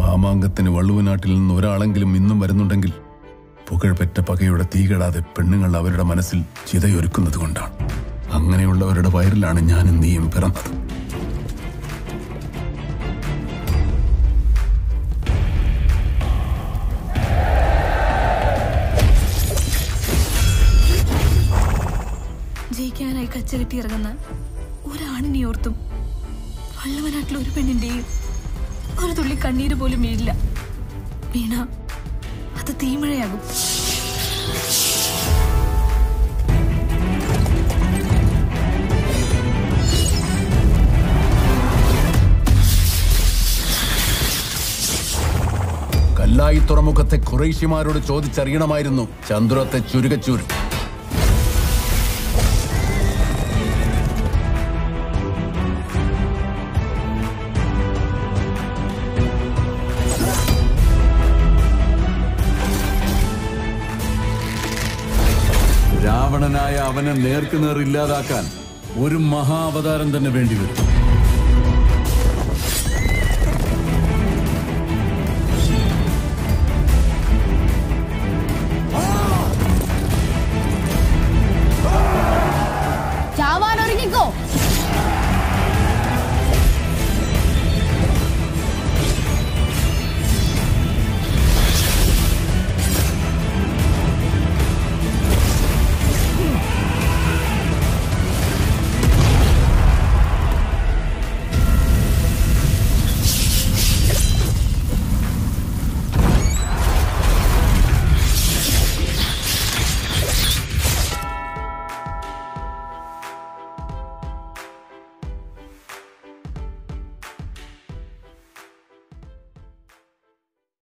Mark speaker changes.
Speaker 1: മാമാങ്കത്തിന് വള്ളുവനാട്ടിൽ നിന്ന് ഒരാളെങ്കിലും ഇന്നും വരുന്നുണ്ടെങ്കിൽ പുകഴ്പെറ്റ പകയുടെ തീകെടാതെ പെണ്ണുങ്ങൾ അവരുടെ മനസ്സിൽ ചിതയൊരുക്കുന്നത് കൊണ്ടാണ് അങ്ങനെയുള്ളവരുടെ വയറിലാണ് ഞാനും നീയും പിറന്നത്
Speaker 2: ജയിക്കാനായി കച്ചകെട്ടി ഇറങ്ങുന്ന ഒരാണിനെ ഓർത്തും വള്ളവനാട്ടിൽ ഒരു പെണ്ണിന്റെയും ഒരു തുള്ളി കണ്ണീര് പോലും വീഴില്ല വീണ അത് തീമഴയാകും
Speaker 1: കല്ലായി തുറമുഖത്തെ ഖുറൈശിമാരോട് ചോദിച്ചറിയണമായിരുന്നു ചന്ദ്രത്തെ ചുരുകച്ചൂരും രാവണനായ അവനെ നേർക്കുനേർ ഇല്ലാതാക്കാൻ ഒരു മഹാവതാരം തന്നെ വേണ്ടിവരും